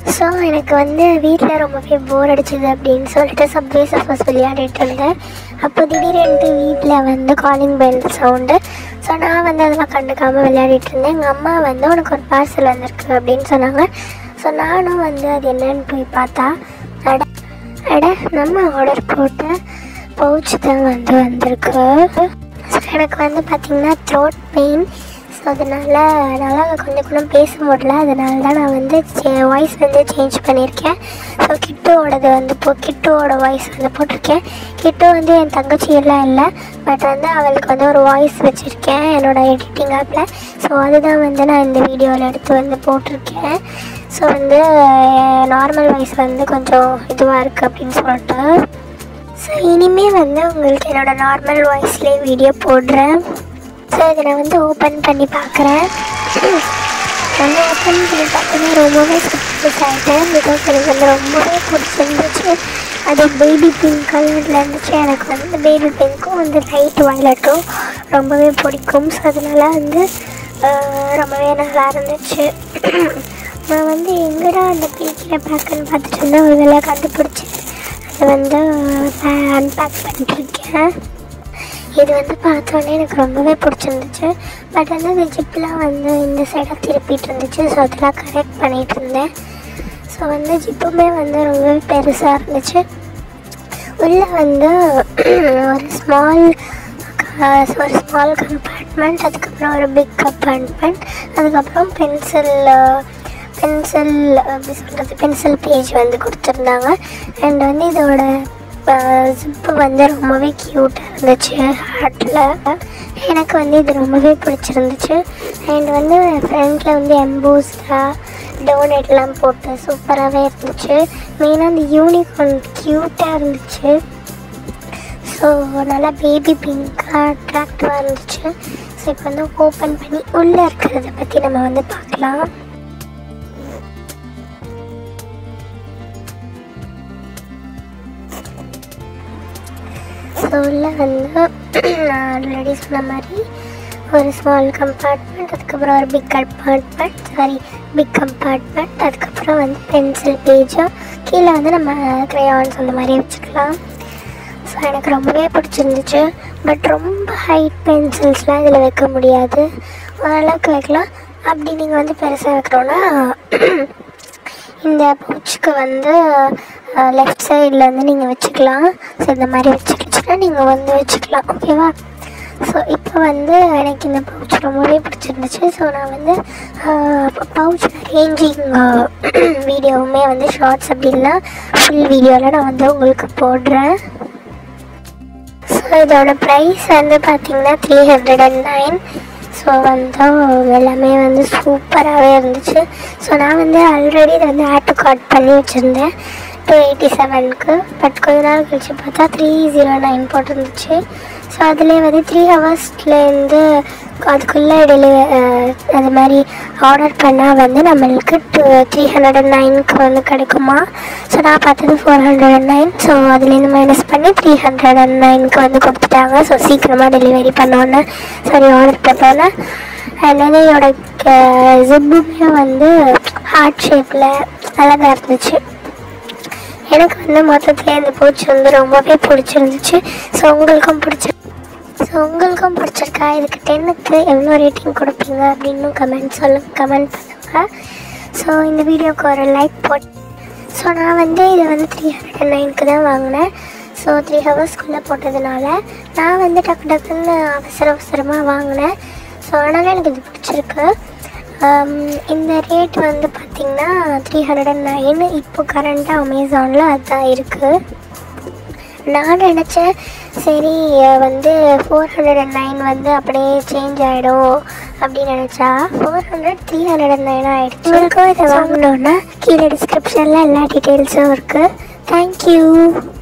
so எனக்கு வந்து வீட்டில் ரொம்பவே போர் அடிச்சுது அப்படின்னு சொல்லிட்டு சப்வே சஃபர்ஸ் விளையாடிட்டு இருந்தேன் அப்போ திடீரென்று வீட்டில் வந்து காலிங் பெல் சவுண்டு ஸோ நான் வந்து அதெல்லாம் கண்டுக்காமல் விளையாடிட்டு இருந்தேன் எங்கள் அம்மா வந்து உனக்கு ஒரு பார்சல் வந்திருக்கு அப்படின்னு சொன்னாங்க ஸோ நானும் வந்து அது என்னன்னு போய் பார்த்தா அட அட நம்ம ஆர்டர் போட்ட பவுச் தான் வந்து வந்திருக்கு ஸோ எனக்கு வந்து பார்த்திங்கன்னா த்ரோட் பெயின் ஸோ அதனால் என்னால் கொஞ்சம் கூட பேச முடியல அதனால தான் நான் வந்து வாய்ஸ் வந்து சேஞ்ச் பண்ணியிருக்கேன் ஸோ கிட்டுவோடது வந்து இப்போ கிட்டுவோட வாய்ஸ் வந்து போட்டிருக்கேன் கிட்டு வந்து என் தங்கச்சி எல்லாம் இல்லை பட் வந்து அவளுக்கு வந்து ஒரு வாய்ஸ் வச்சுருக்கேன் என்னோட எடிட்டிங் ஆப்பில் ஸோ அதுதான் வந்து நான் இந்த வீடியோவில் எடுத்து வந்து போட்டிருக்கேன் ஸோ வந்து நார்மல் வாய்ஸ் வந்து கொஞ்சம் இதுவாக இருக்குது அப்படின்னு சொல்லிட்டு ஸோ இனிமேல் வந்து உங்களுக்கு என்னோட நார்மல் வாய்ஸ்லேயே வீடியோ போடுறேன் ஸோ இதை நான் வந்து ஓப்பன் பண்ணி பார்க்குறேன் வந்து ஓப்பன் பண்ணி பார்த்தீங்கன்னா ரொம்பவே சர்ப்ரைஸ் ஆகிட்டேன் பிகாஸ் எனக்கு வந்து ரொம்பவே பிடிச்சிருந்துச்சு அது பேபி பிங்க் கலரில் இருந்துச்சு எனக்கு வந்து பேபி பிங்க்கும் வந்து லைட் வயலட்டும் ரொம்பவே பிடிக்கும் ஸோ அதனால வந்து ஆஹ், ரொம்பவே நல்லா இருந்துச்சு நான் வந்து எங்கடா அந்த பிரிக்கிற பேக்குன்னு பார்த்துட்டு இருந்தேன் ஒரு வேலை கண்டுபிடிச்சி அதை வந்து அன்பேக் பண்ணிட்டுருக்கேன் இது வந்து பார்த்தோன்னே எனக்கு ரொம்பவே பிடிச்சிருந்துச்சு பட் வந்து இந்த ஜிப்லாம் வந்து இந்த சைடாக திருப்பிட்டு இருந்துச்சு ஸோ அதெல்லாம் கரெக்ட் பண்ணிகிட்டு இருந்தேன் ஸோ வந்து ஜிப்புமே வந்து ரொம்பவே பெருசாக இருந்துச்சு உள்ளே வந்து ஒரு ஸ்மால் ஒரு ஸ்மால் கம்பார்ட்மெண்ட் அதுக்கப்புறம் ஒரு பிக் கம்பார்ட்மெண்ட் அதுக்கப்புறம் பென்சில் பென்சில் எப்படி சொல்கிறது பென்சில் பேஜ் வந்து கொடுத்துருந்தாங்க அண்ட் வந்து இதோட ஜிப்பு வந்து ரொம்பவே க்யூட்டாக இருந்துச்சு ஹார்ட்டில் எனக்கு வந்து இது ரொம்பவே பிடிச்சிருந்துச்சு அண்ட் வந்து ஃப்ரண்ட்டில் வந்து எம்போஸ்டாக டோனட்லாம் போட்டு சூப்பராகவே இருந்துச்சு மெயினாக அந்த யூனிகார்ன் க்யூட்டாக இருந்துச்சு ஸோ நல்லா பேபி பிங்காக அட்ராக்டிவாக இருந்துச்சு ஸோ இப்போ வந்து ஓப்பன் பண்ணி உள்ளே இருக்கிறத பற்றி நம்ம வந்து பார்க்கலாம் ஸோ உள்ளே வந்து நான் ஆல்ரெடி சொன்ன மாதிரி ஒரு ஸ்மால் கம்பார்ட்மெண்ட் அதுக்கப்புறம் ஒரு big compartment sorry big compartment அதுக்கப்புறம் வந்து பென்சில் பேஜும் கீழே வந்து நம்ம க்ரையான்ஸ் அந்த மாதிரி வச்சுக்கலாம் ஸோ எனக்கு ரொம்பவே பிடிச்சிருந்துச்சு பட் ரொம்ப ஹைட் பென்சில்ஸ்லாம் இதில் வைக்க முடியாது ஓரளவுக்கு வைக்கலாம் அப்படி நீங்கள் வந்து பெருசாக வைக்கணுன்னா இந்த பவுச்சுக்கு வந்து லெஃப்ட் சைடில் வந்து நீங்கள் வச்சுக்கலாம் ஸோ இந்த மாதிரி வச்சுக்கிச்சுன்னா நீங்கள் வந்து வச்சுக்கலாம் ஓகேவா ஸோ இப்போ வந்து எனக்கு இந்த பவுச் ரொம்பவே பிடிச்சிருந்துச்சு ஸோ நான் வந்து பவுச் ரேஞ்சிங் வீடியோவுமே வந்து ஷார்ட்ஸ் அப்படின்னா ஃபுல் வீடியோவில் நான் வந்து உங்களுக்கு போடுறேன் ஸோ இதோட ப்ரைஸ் வந்து பார்த்தீங்கன்னா three hundred and nine so வந்து எல்லாமே வந்து சூப்பராகவே இருந்துச்சு ஸோ நான் வந்து ஆல்ரெடி இதை வந்து ஆட் கார்ட் பண்ணி வச்சுருந்தேன் டூ எயிட்டி செவனுக்கு பட் கொஞ்ச நாள் கழிச்சு பார்த்தா த்ரீ ஜீரோ நைன் போட்டிருந்துச்சு ஸோ அதில் வந்து த்ரீ ஹவர்ஸ்லேருந்து அதுக்குள்ளே டெலி அது மாதிரி ஆர்டர் பண்ணால் வந்து நம்மளுக்கு டூ த்ரீ ஹண்ட்ரட் அண்ட் நைனுக்கு வந்து கிடைக்குமா ஸோ நான் பார்த்தது four hundred and nine so அதுலேருந்து மைனஸ் பண்ணி த்ரீ ஹண்ட்ரட் அண்ட் நைனுக்கு வந்து கொடுத்துட்டாங்க ஸோ சீக்கிரமாக டெலிவரி பண்ணோன்னே சாரி ஆர்டர் பண்ணோன்னே அண்ட் வந்து இதோட ஜிப்புமே வந்து ஹார்ட் ஷேப்பில் அழகாக இருந்துச்சு எனக்கு வந்து மொத்தத்தில் இந்த பூச்சி வந்து ரொம்பவே பிடிச்சிருந்துச்சு ஸோ உங்களுக்கும் பிடிச்சி ஸோ உங்களுக்கும் பிடிச்சிருக்கா இதுக்கு டென்னுக்கு எவ்வளோ ரேட்டிங் கொடுப்பீங்க அப்படின்னு கமெண்ட் சொல்லு கமெண்ட் பண்ணுங்கள் ஸோ இந்த வீடியோக்கு ஒரு லைக் போட் ஸோ நான் வந்து இதை வந்து த்ரீ ஹண்ட்ரட் அண்ட் நைனுக்கு தான் வாங்கினேன் ஸோ த்ரீ ஹவர்ஸ்க்குள்ளே போட்டதுனால நான் வந்து டக்கு டக்குன்னு அவசர அவசரமாக வாங்கினேன் ஸோ அதனால் எனக்கு இது பிடிச்சிருக்கு ஆம், இந்த ரேட் வந்து பார்த்திங்கன்னா த்ரீ ஹண்ட்ரட் அண்ட் நைன் இப்போ கரண்ட்டாக அமேசானில் அதுதான் இருக்குது நான் நினச்சேன் சரி அஹ் வந்து ஃபோர் ஹண்ட்ரட் அண்ட் நைன் வந்து அப்படியே சேஞ்ச் ஆகிடும் அப்படின்னு நினச்சா four hundred three hundred and nine ஆகிடுச்சு உங்களுக்கும் இதை வாங்கணுன்னா கீழே டிஸ்கிரிப்ஷனில் எல்லா டீட்டெயில்ஸும் இருக்குது தேங்க்யூ